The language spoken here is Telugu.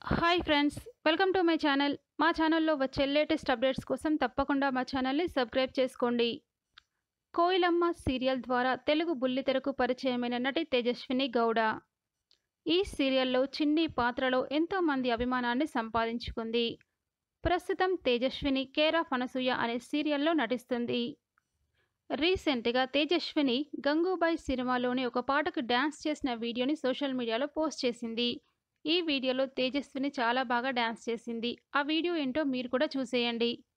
hi friends welcome to my channel మా ఛానల్లో వచ్చే లేటెస్ట్ అప్డేట్స్ కోసం తప్పకుండా మా ఛానల్ని సబ్స్క్రైబ్ చేసుకోండి కోయిలమ్మ సీరియల్ ద్వారా తెలుగు బుల్లితెరకు పరిచయమైన నటి తేజస్విని గౌడ ఈ సీరియల్లో చిన్ని పాత్రలో ఎంతోమంది అభిమానాన్ని సంపాదించుకుంది ప్రస్తుతం తేజస్విని కేర్ ఆఫ్ అనసూయ అనే సీరియల్లో నటిస్తుంది రీసెంట్గా తేజస్విని గంగూబాయ్ సినిమాలోని ఒక పాటకు డ్యాన్స్ చేసిన వీడియోని సోషల్ మీడియాలో పోస్ట్ చేసింది ఈ వీడియోలో తేజస్విని చాలా బాగా డ్యాన్స్ చేసింది ఆ వీడియో ఏంటో మీరు కూడా చూసేయండి